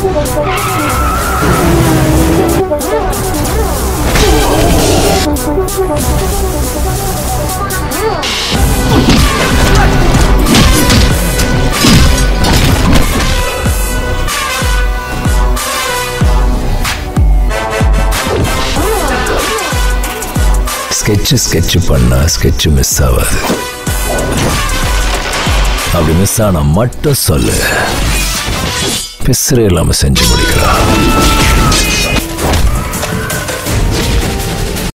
sketch sketch பண்ணா sketch miss ஆகாது அப்படி மிஸ் ஆனா மட்டும் சொல்லு பிசுறே இல்லாம செஞ்சு முடிக்கலாம்